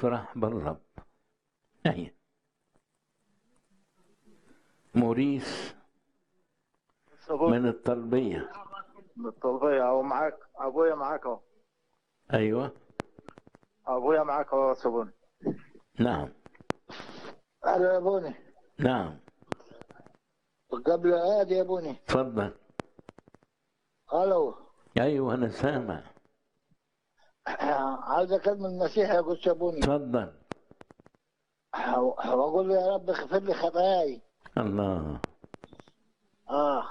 افرح بالرب أهي موريس من الطلبية الطلبية أو معاك أبويا معاك أهو أيوة أبويا معاك أهو سبون نعم ألو يا بوني نعم قبل عادي يا بوني تفضل ألو أيوة أنا سامع عاوز أكلم المسيح يا قدس يا بوني تفضل وأقول له يا رب اغفر لي خطاياي الله آه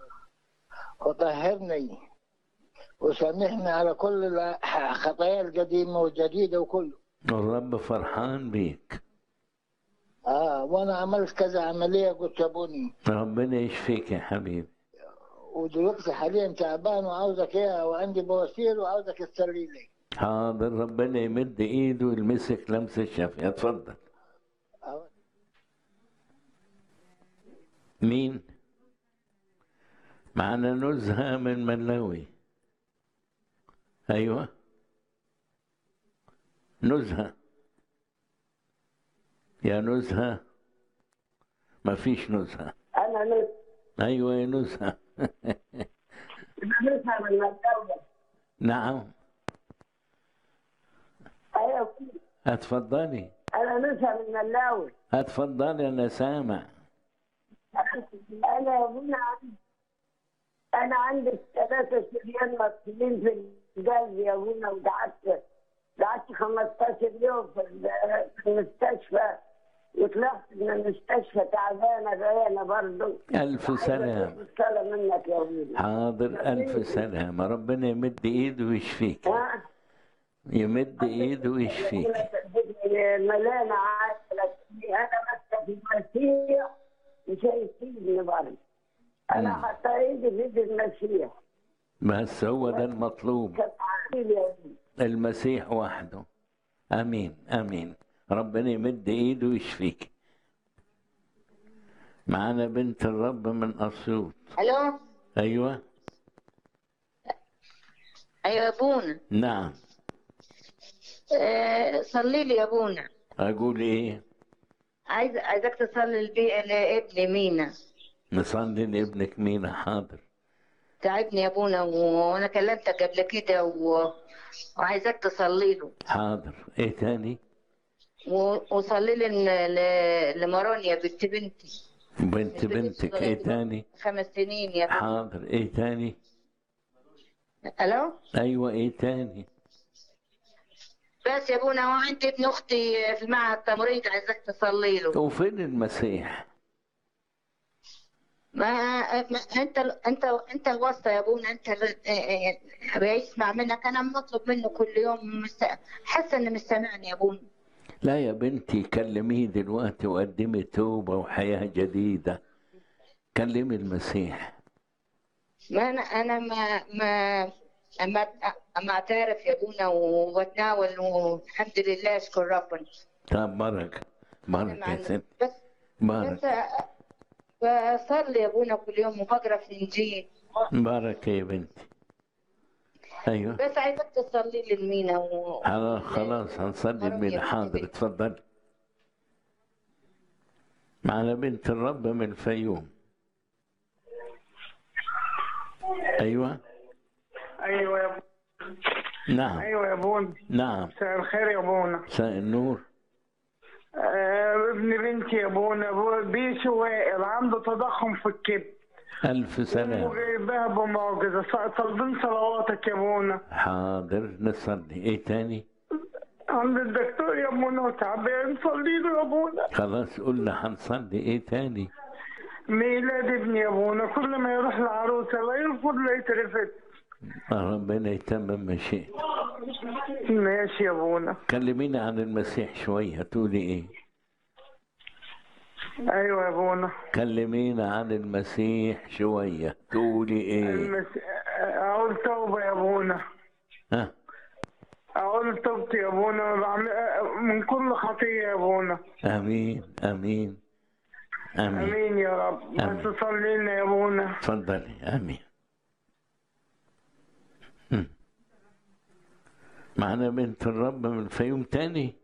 وطهرني وسامحني على كل الخطايا القديمة والجديدة وكله والرب فرحان بيك آه وأنا عملت كذا عملية قلت يا بني ربنا يشفيك يا حبيبي ودلوقتي حاليا تعبان وعاوزك إياها وعندي بواسير وعاوزك تصلي لي حاضر ربنا يمد ايده ويلمسك لمس الشفية اتفضل آه. مين معنا نزهة من ملاوي ايوه نزهة يا نزهة ما فيش نزهة انا نس ايوه يا نزهة انا نسمع من الدولة نعم ايوه اتفضلي انا نسمع من اللاوي اتفضلي انا سامع انا هنا عندي انا عندي ثلاثة سريان مقتولين في القلب يا ابونا وقعدت قعدت 15 يوم في ال- في المستشفى وطلعت من المستشفى تعبانة بعينة برضه ألف سلام الصلاة منك يا ابونا حاضر ألف سلامة ربنا يمد إيده ويشفيك ها يمد إيده ويشفيك ملانة عاقلة أنا بس في المسيح مش هيسيبني برضه أنا مم. حتى إيدي في إيد المسيح بس هو ده المطلوب كانت عاقل يا ابني. المسيح وحده امين امين ربنا يمد ايده ويشفيك معانا بنت الرب من اسيوط الو ايوه ايوه يا ابونا نعم آه صلي لي يا ابونا اقول ايه عايز عايزك تصلي لبي... لابني مينا نصلي لابنك مينا حاضر تعبني يا ابونا و- وانا كلمتك قبل كده و... وعايزك تصلي له حاضر ايه تاني و... وصلي لي ل... ل... لمارونيا بنت بنتي بنت بنتك ايه تاني خمس سنين يا ابونا حاضر ايه تاني الو ايوه ايه تاني بس يا ابونا وعندي ابن اختي في المعهد تمريض عايزك تصلي له وفين المسيح ما, ما انت انت انت الواسطه يا ابونا انت اللي بيسمع منك انا بطلب منه كل يوم مست... حاسه انه مستمعني يا ابونا لا يا بنتي كلميه دلوقتي وقدمي توبة وحياة جديدة كلمي المسيح ما انا انا ما ما اما اما اعترف يا ابونا واتناول والحمد لله اشكر ربنا طب بركة بركة مع يا ست بس بركة بس بصلي يا ابونا كل يوم وبقرا في الانجيل بركة يا بنتي أيوه بس عايزك تصلي لي المينا و... خلاص خلاص هنصلي مرة المين يا حاضر بنتي. اتفضل معنا بنت الرب من الفيوم أيوه ايوه يا نعم ايوه يا بون نعم مساء الخير يا بونا مساء النور آه ابن بنتي يا بونا أبو- بيشو وائل عنده تضخم في الكبد ألف سلام وجايبها بمعجزه ص- طالبين صلواتك يا بونا حاضر نصلي إيه تاني عند الدكتور يا بونا وتعبان صلي له يا بونا خلاص قلنا هنصلي إيه تاني ميلاد ابني يا بونا كل ما يروح العروسه لا يرفض لا يترفض ربنا يتمم مشيئته ماشي يا بونا كلمينا عن المسيح شوية تقولي إيه ايوه يا بونا كلمينا عن المسيح شوية تقولي إيه المس... اقول توبه يا بونا ها اقول توبتي يا بونا بعمل- من كل خطيه يا بونا آمين آمين آمين امين يا رب آمين. بس صلي لنا يا بونا تفضلي آمين هم. معنا بنت الرب من الفيوم تاني